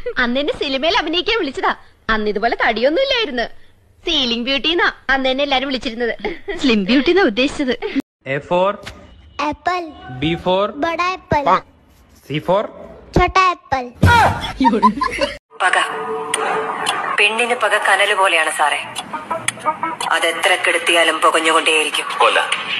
അന്ന് എന്നെ സിനിമയിൽ അഭിനയിക്കാൻ വിളിച്ചതാ അന്ന് ഇതുപോലെ തടിയൊന്നും ഇല്ലായിരുന്നു സീലിംഗ് ബ്യൂട്ടിന്നാ അന്ന് എന്നെ എല്ലാരും വിളിച്ചിരുന്നത് സ്ലിം ബ്യൂട്ടി എന്നാ ഉദ്ദേശിച്ചത് A for apple B for बड़ा एप्पल C for छोटा एप्पल പക പെണ്ണിന് പക കനല് പോലെയാണ് സാറേ അതെത്ര കെടുത്തിയാലും പുകഞ്ഞുകൊണ്ടേയിരിക്കും കൊല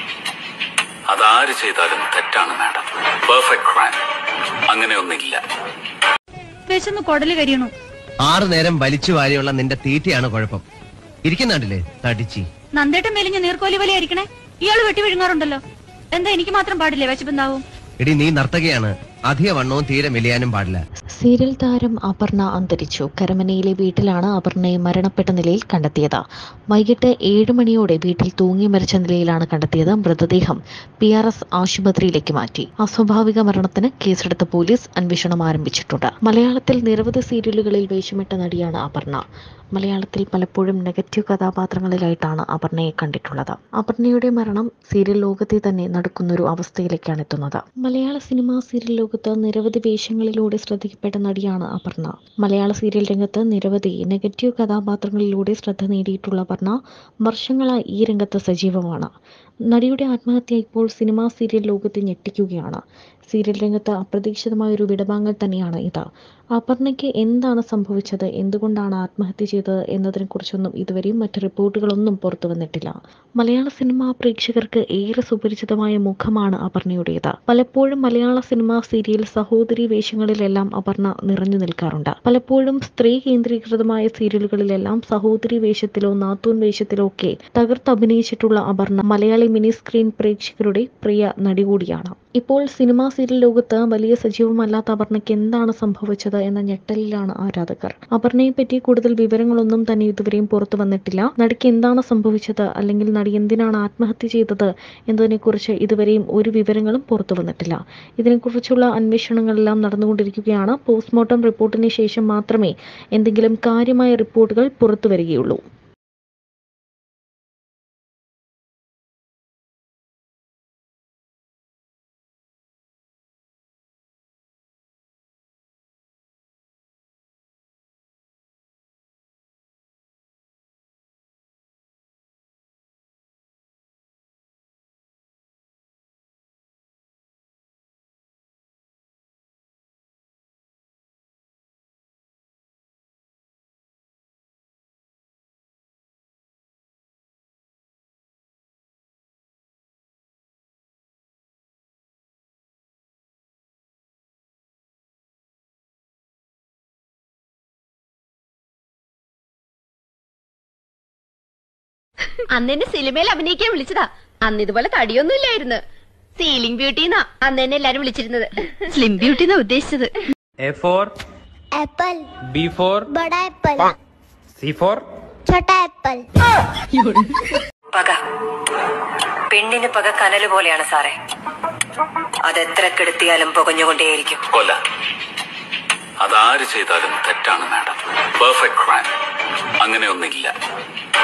അതാര് ചെയ്താലും തെറ്റാണ് മാഡം പെർഫെക്റ്റ് ക്രൈം അങ്ങനെയൊന്നില്ല വിശന്ന് കൊടല് കരിയണു ആറു നേരം വലിച്ചു വാരിയുള്ള നിന്റെ തീറ്റയാണ് കുഴപ്പം ഇരിക്കുന്നുണ്ടല്ലേ തടിച്ചി നന്ദേട്ടൻ മെലിഞ്ഞ നീർക്കോലി പോലെ ആയിരിക്കണേ ഇയാള് വെട്ടി വിഴുങ്ങാറുണ്ടല്ലോ എന്താ എനിക്ക് മാത്രം പാടില്ലേ വിശപ്പുണ്ടാവും എടി നീ നർത്തകിയാണ് അധിക വണ്ണവും തീരെ മെലിയാനും പാടില്ല സീരിയൽ താരം അപർണ അന്തരിച്ചു കരമനയിലെ വീട്ടിലാണ് അപർണയെ മരണപ്പെട്ട നിലയിൽ കണ്ടെത്തിയത് വൈകിട്ട് ഏഴ് മണിയോടെ വീട്ടിൽ തൂങ്ങി മരിച്ച നിലയിലാണ് കണ്ടെത്തിയത് മൃതദേഹം പി ആർ എസ് ആശുപത്രിയിലേക്ക് മാറ്റി അസ്വാഭാവിക മരണത്തിന് കേസെടുത്ത പോലീസ് അന്വേഷണം ആരംഭിച്ചിട്ടുണ്ട് മലയാളത്തിൽ നിരവധി സീരിയലുകളിൽ വേഷമിട്ട നടിയാണ് അപർണ മലയാളത്തിൽ പലപ്പോഴും നെഗറ്റീവ് കഥാപാത്രങ്ങളിലായിട്ടാണ് അപർണയെ കണ്ടിട്ടുള്ളത് അപർണയുടെ മരണം സീരിയൽ ലോകത്തെ തന്നെ നടക്കുന്നൊരു അവസ്ഥയിലേക്കാണ് എത്തുന്നത് മലയാള സിനിമാ സീരിയൽ ലോകത്ത് നിരവധി വേഷങ്ങളിലൂടെ ശ്രദ്ധിക്കപ്പെട്ട നടിയാണ് അപർണ മലയാള സീരിയൽ രംഗത്ത് നിരവധി നെഗറ്റീവ് കഥാപാത്രങ്ങളിലൂടെ ശ്രദ്ധ നേടിയിട്ടുള്ള അപർണ വർഷങ്ങളായി ഈ രംഗത്ത് സജീവമാണ് നടിയുടെ ആത്മഹത്യ ഇപ്പോൾ സിനിമാ സീരിയൽ ലോകത്തെ ഞെട്ടിക്കുകയാണ് സീരിയൽ രംഗത്ത് അപ്രതീക്ഷിതമായ ഒരു വിടവാങ്ങൽ തന്നെയാണ് ഇത് അപർണയ്ക്ക് എന്താണ് സംഭവിച്ചത് എന്തുകൊണ്ടാണ് ആത്മഹത്യ ചെയ്തത് എന്നതിനെക്കുറിച്ചൊന്നും ഇതുവരെയും മറ്റ് റിപ്പോർട്ടുകളൊന്നും പുറത്തു വന്നിട്ടില്ല മലയാള സിനിമാ പ്രേക്ഷകർക്ക് ഏറെ സുപരിചിതമായ മുഖമാണ് അപർണയുടേത് പലപ്പോഴും മലയാള സിനിമാ സീരിയൽ സഹോദരി വേഷങ്ങളിലെല്ലാം അപർണ നിറഞ്ഞു നിൽക്കാറുണ്ട് പലപ്പോഴും സ്ത്രീ കേന്ദ്രീകൃതമായ സീരിയലുകളിലെല്ലാം സഹോദരി വേഷത്തിലോ നാത്തൂൻ വേഷത്തിലോ ഒക്കെ തകർത്തഭിനയിച്ചിട്ടുള്ള അപർണ മലയാളി മിനി സ്ക്രീൻ പ്രേക്ഷകരുടെ പ്രിയ നടി കൂടിയാണ് ഇപ്പോൾ സിനിമാ സീരിയൽ ലോകത്ത് വലിയ സജീവമല്ലാത്ത അപർണയ്ക്ക് എന്താണ് സംഭവിച്ചത് എന്ന ഞെട്ടലിലാണ് ആരാധകർ അപർണയെ പറ്റി കൂടുതൽ വിവരങ്ങളൊന്നും തന്നെ ഇതുവരെയും പുറത്തു വന്നിട്ടില്ല നടിക്ക് എന്താണ് സംഭവിച്ചത് അല്ലെങ്കിൽ നടി എന്തിനാണ് ആത്മഹത്യ ചെയ്തത് എന്നതിനെക്കുറിച്ച് ഇതുവരെയും ഒരു വിവരങ്ങളും പുറത്തു വന്നിട്ടില്ല ഇതിനെക്കുറിച്ചുള്ള അന്വേഷണങ്ങളെല്ലാം നടന്നുകൊണ്ടിരിക്കുകയാണ് പോസ്റ്റ്മോർട്ടം റിപ്പോർട്ടിന് ശേഷം മാത്രമേ എന്തെങ്കിലും കാര്യമായ റിപ്പോർട്ടുകൾ പുറത്തു വരികയുള്ളൂ അന്ന് എന്നെ സിനിമയിൽ അഭിനയിക്കാൻ വിളിച്ചതാ അന്ന് ഇതുപോലെ തടിയൊന്നും ഇല്ലായിരുന്നു സീലിംഗ് ബ്യൂട്ടിന്നാ അന്ന് എന്നെ എല്ലാരും വിളിച്ചിരുന്നത് സ്ലിം ബ്യൂട്ടി എന്നാ ഉദ്ദേശിച്ചത് A for apple B for बड़ा एप्पल C for छोटा एप्पल പക പെണ്ണിന് പക കനല് പോലെയാണ് സാറേ അതെത്ര കെടുത്തിയാലും പുകഞ്ഞുകൊണ്ടേയിരിക്കും കൊല അതാര് ചെയ്താലും തെറ്റാണ് മാഡം പെർഫെക്റ്റ് ക്രൈം അങ്ങനെയൊന്നില്ല